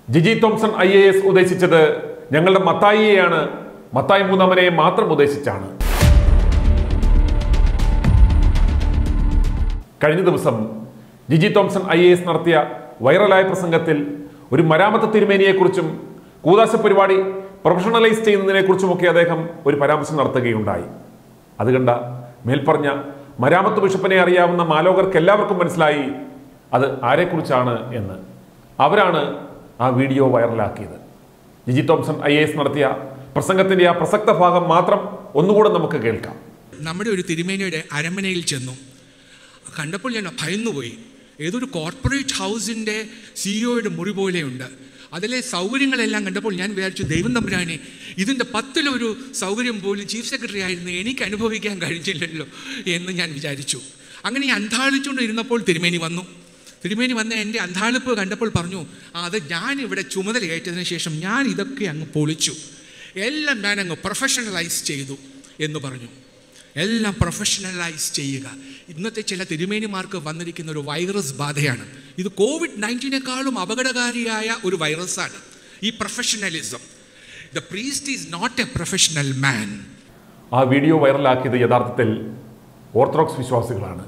Jiji Thomson I A S ഉദ്ദേശിച്ചത് ഞങ്ങളുടെ മത്തായിയെയാണ് മത്തായി മൂന്നാമനെ മാത്രം ഉദ്ദേശിച്ചാണ് കഴിഞ്ഞ ദിവസം Jiji Thomson I A S നടത്തിയ വൈറലായ പ്രസംഗത്തിൽ ഒരു മരാമത്ത് തിരുമേനിയെക്കുറിച്ചും കൂതാശ പരിപാടി പ്രൊഫഷണലൈസ് ചെയ്യുന്നതിനെക്കുറിച്ചുമൊക്കെ അദ്ദേഹം ഒരു പരാമർശം നടത്തുകയുണ്ടായി അത് കണ്ട മേൽപ്പറഞ്ഞ മരാമത്ത് ബിഷപ്പിനെ അറിയാവുന്ന മാലോകർക്ക് എല്ലാവർക്കും മനസ്സിലായി അത് ആരെക്കുറിച്ചാണ് എന്ന് അവരാണ് ആ വീഡിയോ വൈറലാക്കിയത് Jiji Thomson I A S നടത്തിയ പ്രസംഗത്തിന്റെ ആ പ്രസക്ത ഭാഗം മാത്രം ഒന്നുകൂടെ നമുക്ക് കേൾക്കാം നമ്മുടെ ഒരു തിരുമേനിയുടെ അരമനയിൽ ചെന്നു കണ്ടപ്പോൾ ഞാൻ ഭയന്നുപോയി ഏതൊരു കോർപ്പറേറ്റ് ഹൗസിൻ്റെ സിഇഒയുടെ മുറി പോലെയുണ്ട് അതിലെ സൗകര്യങ്ങളെല്ലാം കണ്ടപ്പോൾ ഞാൻ വിചാരിച്ചു ദൈവം തമ്പുരാനെ ഇതിൻ്റെ പത്തിലൊരു സൗകര്യം പോലും ചീഫ് സെക്രട്ടറി ആയിരുന്നു എനിക്ക് അനുഭവിക്കാൻ കഴിഞ്ഞില്ലല്ലോ എന്ന് ഞാൻ വിചാരിച്ചു അങ്ങനെ ഈ അന്താളിച്ചുകൊണ്ട് ഇരുന്നപ്പോൾ തിരുമേനി വന്നു തിരുമേനി വന്ന് എൻ്റെ അന്താളിപ്പ് കണ്ടപ്പോൾ പറഞ്ഞു "ആ, അത് ഞാൻ ഇവിടെ ചുമതല ഏറ്റതിന് ശേഷം ഞാൻ ഇതൊക്കെ അങ്ങ് പൊളിച്ചു എല്ലാം ഞാൻ അങ്ങ് പ്രൊഫഷണലൈസ് ചെയ്തു എന്ന് പറഞ്ഞു എല്ലാം പ്രൊഫഷണലൈസ് ചെയ്യുക ഇന്നത്തെ ചില തിരുമേനിമാർക്ക് വന്നിരിക്കുന്ന ഒരു വൈറസ് ബാധയാണ് ഇത് കോവിഡ് നയൻറ്റീനേക്കാളും അപകടകാരിയായ ഒരു വൈറസാണ് ഈ professionalism the priest is not a professional man ആ വീഡിയോ വൈറലാക്കിയത് യഥാർത്ഥത്തിൽ ഓർത്തഡോക്സ് വിശ്വാസികളാണ്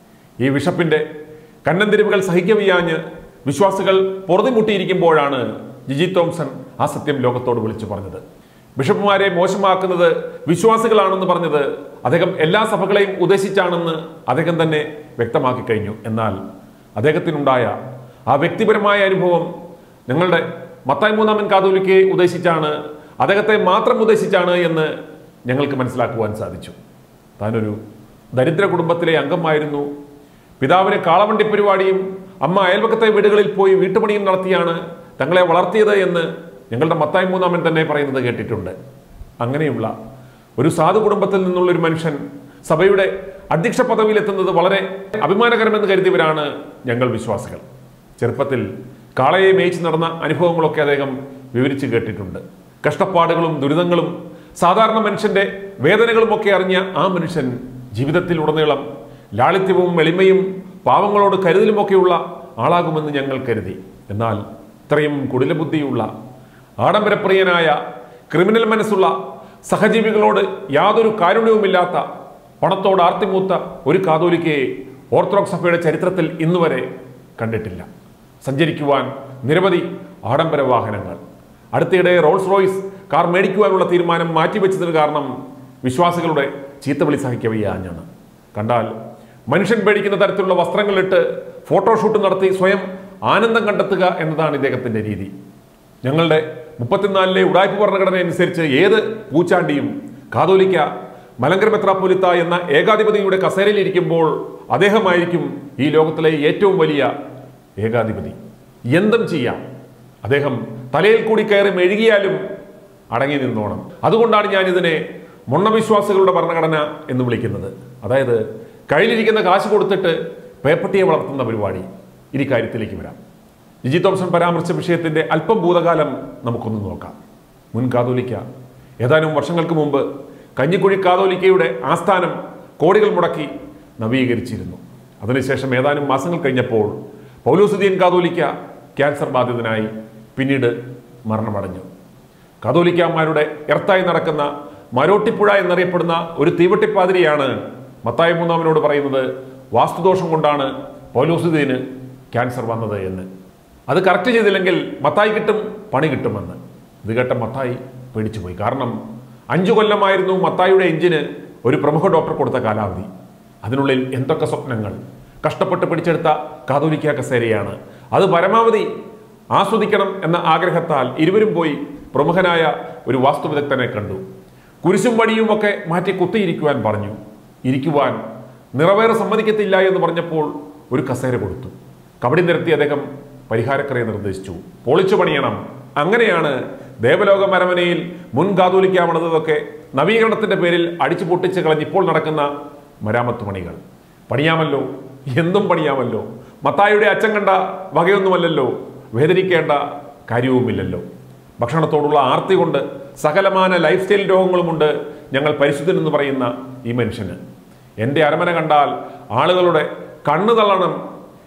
ഈ ബിഷപ്പിന്റെ കന്നന്തിരിവുകൾ സഹിക്കവയ്യാഞ്ഞ് വിശ്വാസികൾ പൊറുതിമുട്ടിയിരിക്കുമ്പോഴാണ് ജിജി തോംസൺ ആ സത്യം ലോകത്തോട് വിളിച്ചു പറഞ്ഞത് ബിഷപ്പുമാരെ മോശമാക്കുന്നത് വിശ്വാസികളാണെന്ന് പറഞ്ഞത് അദ്ദേഹം എല്ലാ സഭകളെയും ഉദ്ദേശിച്ചാണെന്ന് അദ്ദേഹം തന്നെ വ്യക്തമാക്കി കഴിഞ്ഞു എന്നാൽ അദ്ദേഹത്തിനുണ്ടായ ആ വ്യക്തിപരമായ അനുഭവം ഞങ്ങളുടെ മത്തായി മൂന്നാമൻ കാതോലിക്കയെ ഉദ്ദേശിച്ചാണ് അദ്ദേഹത്തെ മാത്രം ഉദ്ദേശിച്ചാണ് എന്ന് ഞങ്ങൾക്ക് മനസ്സിലാക്കുവാൻ സാധിച്ചു താനൊരു ദരിദ്ര കുടുംബത്തിലെ അംഗമായിരുന്നു പിതാവിന് കാളവണ്ടി പരിപാടിയും അമ്മ അയൽപക്കത്തെ വീടുകളിൽ പോയി വീട്ടുപണിയും നടത്തിയാണ് തങ്ങളെ വളർത്തിയത് എന്ന് ഞങ്ങളുടെ മത്തായി മൂന്നാമൻ തന്നെ പറയുന്നത് കേട്ടിട്ടുണ്ട് അങ്ങനെയുള്ള ഒരു സാധു കുടുംബത്തിൽ നിന്നുള്ള ഒരു മനുഷ്യൻ സഭയുടെ അധ്യക്ഷ പദവിയിലെത്തുന്നത് വളരെ അഭിമാനകരമെന്ന് കരുതിയവരാണ് ഞങ്ങൾ വിശ്വാസികൾ ചെറുപ്പത്തിൽ കാളയെ മേയിച്ച് നടന്ന അനുഭവങ്ങളൊക്കെ അദ്ദേഹം വിവരിച്ചു കേട്ടിട്ടുണ്ട് കഷ്ടപ്പാടുകളും ദുരിതങ്ങളും സാധാരണ മനുഷ്യന്റെ വേദനകളുമൊക്കെ അറിഞ്ഞ ആ മനുഷ്യൻ ജീവിതത്തിൽ ഉടനീളം ലാളിത്യവും എളിമയും പാവങ്ങളോട് കരുതലുമൊക്കെയുള്ള ആളാകുമെന്ന് ഞങ്ങൾ കരുതി എന്നാൽ ഇത്രയും കുടിലബുദ്ധിയുള്ള ആഡംബരപ്രിയനായ ക്രിമിനൽ മനസ്സുള്ള സഹജീവികളോട് യാതൊരു കാരുണ്യവുമില്ലാത്ത പണത്തോട് ആർത്തിമൂത്ത ഒരു കാതോലിക്കയെ ഓർത്തഡോക്സ് സഭയുടെ ചരിത്രത്തിൽ ഇന്നുവരെ കണ്ടിട്ടില്ല സഞ്ചരിക്കുവാൻ നിരവധി ആഡംബര വാഹനങ്ങൾ അടുത്തിടെ റോൾസ് റോയ്സ് കാർ മേടിക്കുവാനുള്ള തീരുമാനം മാറ്റിവെച്ചതിന് കാരണം വിശ്വാസികളുടെ ചീത്തവിളി സഹിക്കവയ്യാഞ്ഞാണ് കണ്ടാൽ മനുഷ്യൻ പേടിക്കുന്ന തരത്തിലുള്ള വസ്ത്രങ്ങളിട്ട് ഫോട്ടോഷൂട്ട് നടത്തി സ്വയം ആനന്ദം കണ്ടെത്തുക എന്നതാണ് ഇദ്ദേഹത്തിന്റെ രീതി ഞങ്ങളുടെ മുപ്പത്തിനാലിലെ ഉടായ്പ ഭരണഘടന അനുസരിച്ച് ഏത് പൂച്ചാണ്ടിയും കാതോലിക്ക മലങ്കര മെത്രാപ്പൊലിത്ത എന്ന ഏകാധിപതിയുടെ കസേരയിൽ ഇരിക്കുമ്പോൾ അദ്ദേഹമായിരിക്കും ഈ ലോകത്തിലെ ഏറ്റവും വലിയ ഏകാധിപതി എന്തും ചെയ്യാം അദ്ദേഹം തലയിൽ കൂടി കയറി മെഴുകിയാലും അടങ്ങി നിന്നോണം അതുകൊണ്ടാണ് ഞാൻ ഇതിനെ മൊണ്ണവിശ്വാസികളുടെ ഭരണഘടന എന്ന് വിളിക്കുന്നത് അതായത് കയ്യിലിരിക്കുന്ന കാശ് കൊടുത്തിട്ട് പേപ്പട്ടിയെ വളർത്തുന്ന പരിപാടി ഇനി കാര്യത്തിലേക്ക് വരാം ജിജി തോംസൺ പരാമർശിച്ച വിഷയത്തിന്റെ അല്പം ഭൂതകാലം നമുക്കൊന്ന് നോക്കാം മുൻ കാതോലിക്ക ഏതാനും വർഷങ്ങൾക്ക് മുമ്പ് കഞ്ഞിക്കുഴി കാതോലിക്കയുടെ ആസ്ഥാനം കോടികൾ മുടക്കി നവീകരിച്ചിരുന്നു അതിനുശേഷം ഏതാനും മാസങ്ങൾ കഴിഞ്ഞപ്പോൾ പൗലോസുദ്ദീൻ കാതോലിക്ക ക്യാൻസർ ബാധിതനായി പിന്നീട് മരണമടഞ്ഞു കാതോലിക്കാന്മാരുടെ എർത്തായി നടക്കുന്ന മരോട്ടിപ്പുഴ എന്നറിയപ്പെടുന്ന ഒരു തീവട്ടിപ്പാതിരിയാണ് മത്തായി മൂന്നാമനോട് പറയുന്നത് വാസ്തുദോഷം കൊണ്ടാണ് പൗലോസുദ്ദീന് ക്യാൻസർ വന്നത് എന്ന് അത് കറക്റ്റ് ചെയ്തില്ലെങ്കിൽ മത്തായി കിട്ടും പണി കിട്ടുമെന്ന് ഇത് കേട്ട മത്തായി പേടിച്ചുപോയി കാരണം അഞ്ചു കൊല്ലമായിരുന്നു മത്തായിയുടെ എഞ്ചിന് ഒരു പ്രമുഖ ഡോക്ടർ കൊടുത്ത കാലാവധി അതിനുള്ളിൽ എന്തൊക്കെ സ്വപ്നങ്ങൾ കഷ്ടപ്പെട്ട് പിടിച്ചെടുത്ത കാതോലിക്ക കസേരയാണ് അത് പരമാവധി ആസ്വദിക്കണം എന്ന ആഗ്രഹത്താൽ ഇരുവരും പോയി പ്രമുഖനായ ഒരു വാസ്തുവിദഗ്ധനെ കണ്ടു കുരിശും വടിയും ഒക്കെ മാറ്റി കുത്തിയിരിക്കുവാൻ പറഞ്ഞു ഇരിക്കുവാൻ നിറവേറെ സമ്മതിക്കത്തില്ല എന്ന് പറഞ്ഞപ്പോൾ ഒരു കസേര കൊടുത്തു കബഡി നിരത്തി അദ്ദേഹം പരിഹാരക്കറയെ നിർദ്ദേശിച്ചു പൊളിച്ചു പണിയണം അങ്ങനെയാണ് ദേവലോക മരമനയിൽ മുൻ കാതോലിക്കാമണതൊക്കെ നവീകരണത്തിന്റെ പേരിൽ അടിച്ചു പൊട്ടിച്ച് കളഞ്ഞ് ഇപ്പോൾ നടക്കുന്ന മരാമത്ത് പണികൾ പണിയാമല്ലോ എന്തും പണിയാമല്ലോ മത്തായുടെ അച്ഛൻ കണ്ട വകയൊന്നുമല്ലല്ലോ വേദനിക്കേണ്ട കാര്യവുമില്ലല്ലോ ഭക്ഷണത്തോടുള്ള ആർത്തി കൊണ്ട് സകലമാന ലൈഫ് സ്റ്റൈൽ രോഗങ്ങളുമുണ്ട് ഞങ്ങൾ പരിശുദ്ധനെന്ന് പറയുന്ന ഈ മനുഷ്യന് എൻ്റെ അരമന കണ്ടാൽ ആളുകളുടെ കണ്ണു തള്ളണം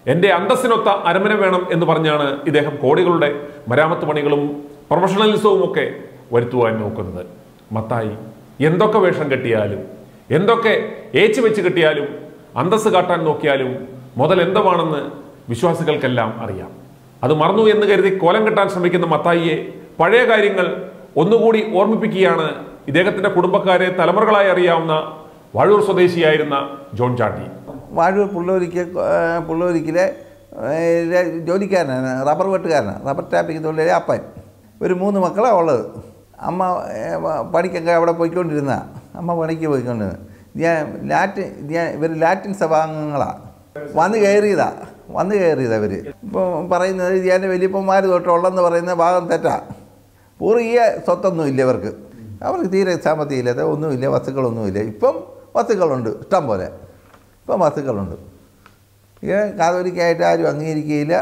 എൻ്റെ അന്തസ്സിനൊത്ത അരമന വേണം എന്ന് പറഞ്ഞാണ് ഇദ്ദേഹം കോടികളുടെ മരാമത്ത് പണികളും പ്രൊഫഷണലിസവും ഒക്കെ വരുത്തുവാൻ നോക്കുന്നത് മത്തായി എന്തൊക്കെ വേഷം കെട്ടിയാലും എന്തൊക്കെ ഏച്ചു വെച്ച് കെട്ടിയാലും അന്തസ് കാട്ടാൻ നോക്കിയാലും മുതൽ എന്തുവാണെന്ന് വിശ്വാസികൾക്കെല്ലാം അറിയാം അത് മറന്നു എന്ന് കരുതി കോലം കെട്ടാൻ ശ്രമിക്കുന്ന മത്തായിയെ പഴയ കാര്യങ്ങൾ ഒന്നുകൂടി ഓർമ്മിപ്പിക്കുകയാണ് ഇദ്ദേഹത്തിന്റെ കുടുംബക്കാരെ തലമുറകളായി അറിയാവുന്ന വാഴൂർ സ്വദേശിയായിരുന്ന ജോൺ ചാണ്ടി വാഴൂർ പുള്ളൂരിക്ക് പുള്ളൂരിക്കിലെ ജോലിക്കാരനാണ് റബ്ബർ വെട്ടുകാരനാണ് റബ്ബർ ടാപ്പിംഗ് തൊഴിലാളി അപ്പൻ ഒരു മൂന്ന് മക്കളാണ് ഉള്ളത് അമ്മ ഏ, വ- പണിക്കൊക്കെ അവിടെ പോയിക്കൊണ്ടിരുന്ന അമ്മ പണിക്ക് പോയിക്കൊണ്ടിരുന്ന ഞാൻ ലാറ്റിൻ ഞാൻ ഇവർ ലാറ്റിൻ സഭാംഗങ്ങളാണ് വന്ന് കയറിയതാ വന്ന് കയറിയതാ ഇവർ ഇപ്പോൾ പറയുന്നത് ഞാൻ വലിയപ്പന്മാർ തൊട്ടുള്ളെന്ന് പറയുന്ന ഭാഗം തെറ്റാ പൂർവീയ സ്വത്തൊന്നും ഇല്ല ഇവർക്ക് അവർക്ക് തീരെ സാമ്പത്തികം ഇല്ലാത്ത ഒന്നുമില്ല വസ്തുക്കളൊന്നുമില്ല ഇപ്പം വസ്തുക്കളുണ്ട് ഇഷ്ടം പോലെ ഇപ്പം വസ്തുക്കളുണ്ട് ഇത് കാതോലിക്കായിട്ട് ആരും അംഗീകരിക്കുകയില്ല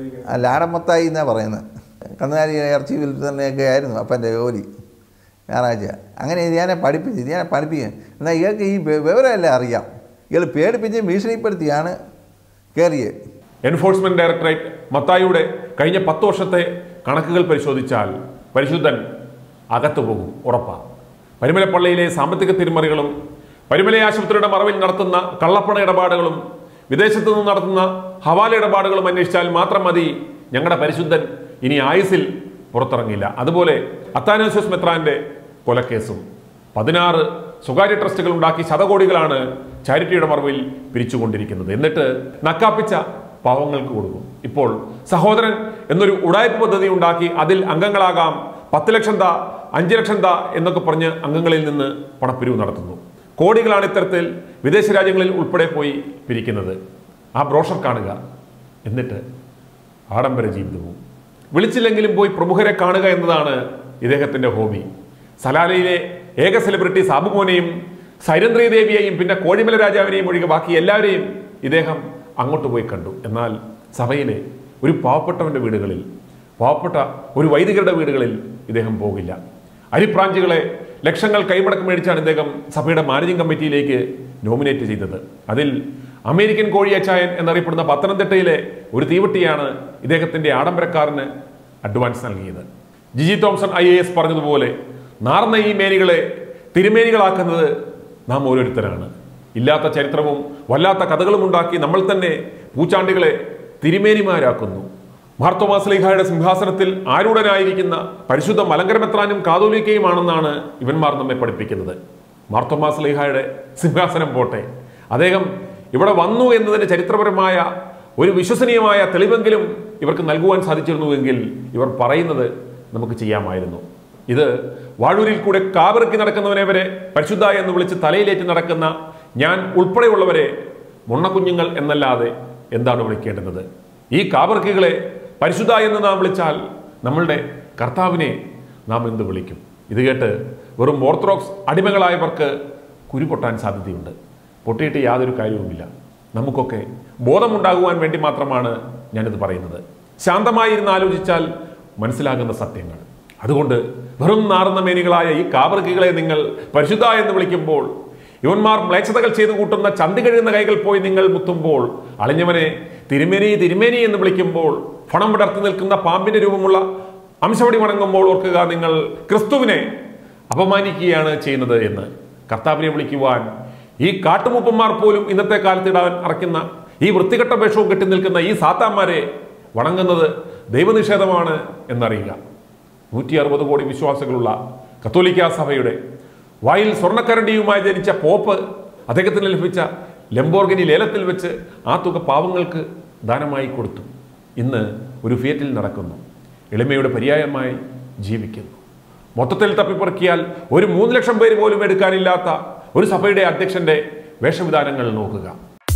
ആ ലാടമത്തായി എന്നാണ് പറയുന്നത് കന്നുകാലി ഇറച്ചി വിൽപ്പനയൊക്കെ ആയിരുന്നു അപ്പൻ്റെ ജോലി ഞായറാഴ്ച അങ്ങനെ ഞാൻ പഠിപ്പിച്ചു ഞാൻ പഠിപ്പിക്കുക എന്നാൽ ഇയാൾക്ക് ഈ വി- വിവരമെല്ലാം അറിയാം ഇയാൾ പേടിപ്പിച്ച് ഭീഷണിപ്പെടുത്തിയാണ് കയറിയത് എൻഫോഴ്സ്മെന്റ് ഡയറക്ടറേറ്റ് മത്തായിയുടെ കഴിഞ്ഞ പത്ത് വർഷത്തെ കണക്കുകൾ പരിശോധിച്ചാൽ പരിശുദ്ധൻ അകത്തു പോകും ഉറപ്പാണ് പരിമലപ്പള്ളിയിലെ സാമ്പത്തിക തിരിമറികളും പരിമല ആശുപത്രിയുടെ മറവിൽ നടത്തുന്ന കള്ളപ്പണ ഇടപാടുകളും വിദേശത്തു നിന്ന് നടത്തുന്ന ഹവാല ഇടപാടുകളും അന്വേഷിച്ചാൽ മാത്രം മതി ഞങ്ങളുടെ പരിശുദ്ധൻ ഇനി ആയുസിൽ പുറത്തിറങ്ങില്ല അതുപോലെ അത്താനാസ്യോസ് മെത്രാന്റെ കൊലക്കേസും പതിനാറ് സ്വകാര്യ ട്രസ്റ്റുകൾ ഉണ്ടാക്കി ശതകോടികളാണ് ചാരിറ്റിയുടെ മറവിൽ പിരിച്ചുകൊണ്ടിരിക്കുന്നത് എന്നിട്ട് നക്കാപ്പിച്ച പാവങ്ങൾക്ക് കൊടുക്കും ഇപ്പോൾ സഹോദരൻ എന്നൊരു ഉടായ്പ പദ്ധതി ഉണ്ടാക്കി അതിൽ അംഗങ്ങളാകാം പത്ത് ലക്ഷം താ അഞ്ച് ലക്ഷം താ എന്നൊക്കെ പറഞ്ഞ് അംഗങ്ങളിൽ നിന്ന് പണപ്പിരിവ് നടത്തുന്നു കോടികളാണ് ഇത്തരത്തിൽ വിദേശ രാജ്യങ്ങളിൽ ഉൾപ്പെടെ പോയി പിരിക്കുന്നത് ആ ബ്രോഷർ കാണുക എന്നിട്ട് ആഡംബര ജീവിതവും വിളിച്ചില്ലെങ്കിലും പോയി പ്രമുഖരെ കാണുക എന്നതാണ് ഇദ്ദേഹത്തിന്റെ ഹോബി സലാലയിലെ ഏക സെലിബ്രിറ്റി സാബുമോനെയും സൈരന്ദ്രി ദേവിയെയും പിന്നെ കോഴിമല രാജാവിനെയും ഒഴികെ ബാക്കി എല്ലാവരെയും ഇദ്ദേഹം അങ്ങോട്ട് പോയി കണ്ടു എന്നാൽ സഭയിലെ ഒരു പാവപ്പെട്ടവന്റെ വീടുകളിൽ പാവപ്പെട്ട ഒരു വൈദികരുടെ വീടുകളിൽ ഇദ്ദേഹം പോകില്ല അരിപ്രാഞ്ചികളെ ലക്ഷങ്ങൾ കൈമടക്ക് മേടിച്ചാണ് ഇദ്ദേഹം സഭയുടെ മാനേജിംഗ് കമ്മിറ്റിയിലേക്ക് നോമിനേറ്റ് ചെയ്തത് അതിൽ അമേരിക്കൻ കോഴിയച്ചായൻ എന്നറിയപ്പെടുന്ന പത്തനംതിട്ടയിലെ ഒരു തീവട്ടിയാണ് ഇദ്ദേഹത്തിന്റെ ആഡംബരക്കാരന് അഡ്വാൻസ് നൽകിയത് Jiji Thomson I A S പറഞ്ഞതുപോലെ നാർന്ന ഈ മേനികളെ തിരുമേനികളാക്കുന്നത് നാം ഓരോരുത്തരാണ് ഇല്ലാത്ത ചരിത്രവും വല്ലാത്ത കഥകളും ഉണ്ടാക്കി നമ്മൾ തന്നെ പൂച്ചാണ്ടികളെ തിരുമേനിമാരാക്കുന്നു മാർത്തോമാസ്ലിഹായുടെ സിംഹാസനത്തിൽ ആരൂഢനായിരിക്കുന്ന പരിശുദ്ധ മലങ്കരമെത്രാനും കാതോലിക്കയുമാണെന്നാണ് ഇവന്മാർ നമ്മെ പഠിപ്പിക്കുന്നത് മാർത്തോമാസ്ലിഹായുടെ സിംഹാസനം പോട്ടെ അദ്ദേഹം ഇവിടെ വന്നു എന്നതിന് ചരിത്രപരമായ ഒരു വിശ്വസനീയമായ തെളിവെങ്കിലും ഇവർക്ക് നൽകുവാൻ സാധിച്ചിരുന്നുവെങ്കിൽ ഇവർ പറയുന്നത് നമുക്ക് ചെയ്യാമായിരുന്നു ഇത് വാഴൂരിൽ കൂടെ കാവിറക്കി നടക്കുന്നവനെ വരെ പരിശുദ്ധ എന്ന് വിളിച്ച് തലയിലേറ്റ് നടക്കുന്ന ഞാൻ ഉൾപ്പെടെയുള്ളവരെ മുണ്ണക്കുഞ്ഞുങ്ങൾ എന്നല്ലാതെ എന്താണ് വിളിക്കേണ്ടുന്നത് ഈ കാവർക്കികളെ പരിശുദ്ധ എന്ന് നാം വിളിച്ചാൽ നമ്മളുടെ കർത്താവിനെ നാം എന്ത് വിളിക്കും ഇത് കേട്ട് വെറും ഓർത്തഡോക്സ് അടിമകളായവർക്ക് കുരു പൊട്ടാൻ സാധ്യതയുണ്ട് പൊട്ടിയിട്ട് യാതൊരു കാര്യവുമില്ല നമുക്കൊക്കെ ബോധമുണ്ടാകുവാൻ വേണ്ടി മാത്രമാണ് ഞാനിത് പറയുന്നത് ശാന്തമായിരുന്ന് ആലോചിച്ചാൽ മനസ്സിലാകുന്ന സത്യങ്ങൾ അതുകൊണ്ട് വെറും നാറുന്ന മേനികളായ ഈ കാവർക്കികളെ നിങ്ങൾ പരിശുദ്ധ എന്ന് വിളിക്കുമ്പോൾ ഇവന്മാർ മ്ലേച്ഛതകൾ ചെയ്തു കൂട്ടുന്ന ചന്തി കഴിയുന്ന കൈകൾ പോയി നിങ്ങൾ മുത്തുമ്പോൾ അളിഞ്ഞവനെ തിരുമേനി തിരുമേനി എന്ന് വിളിക്കുമ്പോൾ ഫണം വിടർത്തി നിൽക്കുന്ന പാമ്പിന്റെ രൂപമുള്ള അംശവടി വണങ്ങുമ്പോൾ ഓർക്കുക നിങ്ങൾ ക്രിസ്തുവിനെ അപമാനിക്കുകയാണ് ചെയ്യുന്നത് എന്ന് കർത്താവിനെ വിളിക്കുവാൻ ഈ കാട്ടുമൂപ്പന്മാർ പോലും ഇന്നത്തെ കാലത്ത് ഇടാൻ അറയ്ക്കുന്ന ഈ വൃത്തികെട്ട വേഷവും കെട്ടി നിൽക്കുന്ന ഈ സാത്താന്മാരെ വണങ്ങുന്നത് ദൈവനിഷേധമാണ് എന്നറിയുക നൂറ്റി അറുപത് കോടി വിശ്വാസികളുള്ള കത്തോലിക്ക സഭയുടെ വായിൽ സ്വർണ്ണക്കരണ്ടിയുമായി ജനിച്ച പോപ്പ് അദ്ദേഹത്തിന് ലഭിച്ച ലംബോർഗിനി ലേലത്തിൽ വെച്ച് ആ തുക പാവങ്ങൾക്ക് ദാനമായി കൊടുത്തു ഇന്ന് ഒരു ഫിയറ്റിൽ നടക്കുന്നു എളിമയുടെ പര്യായമായി ജീവിക്കുന്നു മൊത്തത്തിൽ തപ്പിപ്പറക്കിയാൽ ഒരു മൂന്ന് ലക്ഷം പേര് പോലും എടുക്കാനില്ലാത്ത ഒരു സഭയുടെ അധ്യക്ഷന്റെ വേഷവിധാനങ്ങൾ നോക്കുക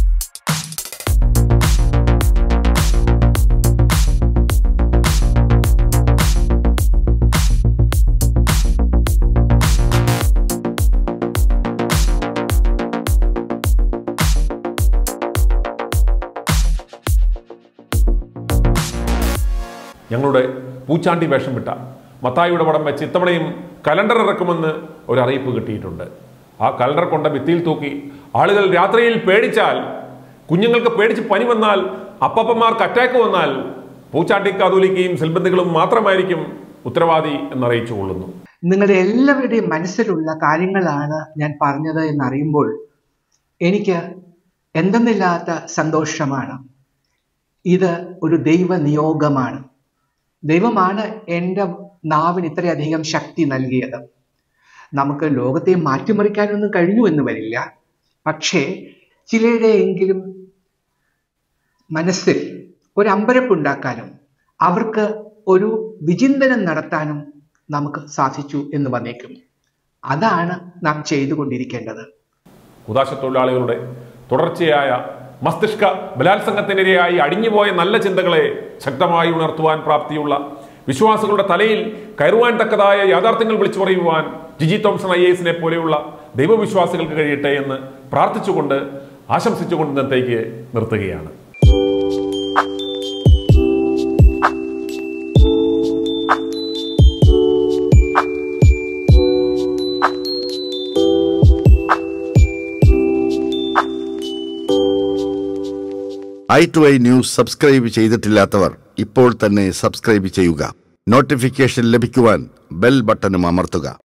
ഞങ്ങളുടെ പൂച്ചാണ്ടി വേഷം വിട്ട മത്തായിയുടെ പടം വെച്ച് ഇത്തവണയും കലണ്ടർ ഇറക്കുമെന്ന് ഒരു അറിയിപ്പ് കിട്ടിയിട്ടുണ്ട് ആ കലണ്ടർ കൊണ്ട ഭിത്തിയിൽ തൂക്കി ആളുകൾ രാത്രിയിൽ പേടിച്ചാൽ കുഞ്ഞുങ്ങൾക്ക് പേടിച്ച് പനി വന്നാൽ അപ്പപ്പന്മാർക്ക് അറ്റാക്ക് വന്നാൽ പൂച്ചാട്ടി കാതോലിക്കയും സെൽബന്ധികളും മാത്രമായിരിക്കും ഉത്തരവാദി എന്നറിയിച്ചു കൊള്ളുന്നു നിങ്ങളുടെ എല്ലാവരുടെയും മനസ്സിലുള്ള കാര്യങ്ങളാണ് ഞാൻ പറഞ്ഞത് എന്നറിയുമ്പോൾ എനിക്ക് എന്തെന്നില്ലാത്ത സന്തോഷമാണ് ഇത് ഒരു ദൈവ നിയോഗമാണ് ദൈവമാണ് എൻ്റെ നാവിന് ഇത്രയധികം ശക്തി നൽകിയത് നമുക്ക് ലോകത്തെ മാറ്റിമറിക്കാനൊന്നും കഴിഞ്ഞു എന്ന് വരില്ല പക്ഷേ ചിലരുടെയെങ്കിലും മനസ്സിൽ ഒരു അമ്പരപ്പുണ്ടാക്കാനും അവർക്ക് ഒരു വിചിന്തനം നടത്താനും നമുക്ക് സാധിച്ചു എന്ന് വന്നേക്കും അതാണ് നാം ചെയ്തുകൊണ്ടിരിക്കേണ്ടത് കുതാശ തൊഴിലാളികളുടെ തുടർച്ചയായ മസ്തിഷ്ക ബലാത്സംഗത്തിനിരയായി അടിഞ്ഞുപോയ നല്ല ചിന്തകളെ ശക്തമായി ഉണർത്തുവാൻ പ്രാപ്തിയുള്ള വിശ്വാസികളുടെ തലയിൽ കയറുവാൻ തക്കതായ യാഥാർത്ഥ്യങ്ങൾ വിളിച്ചു പറയുവാൻ ജിജി തോംസൺ ഐ എസിനെ പോലെയുള്ള ദൈവവിശ്വാസികൾക്ക് കഴിയട്ടെ എന്ന് പ്രാർത്ഥിച്ചുകൊണ്ട് ആശംസിച്ചുകൊണ്ട് ഇന്നത്തേക്ക് നിർത്തുകയാണ് I to I news subscribe ചെയ്തിട്ടില്ലാത്തവർ ഇപ്പോൾ തന്നെ സബ്സ്ക്രൈബ് ചെയ്യുക നോട്ടിഫിക്കേഷൻ ലഭിക്കുവാൻ ബെൽ ബട്ടണും അമർത്തുക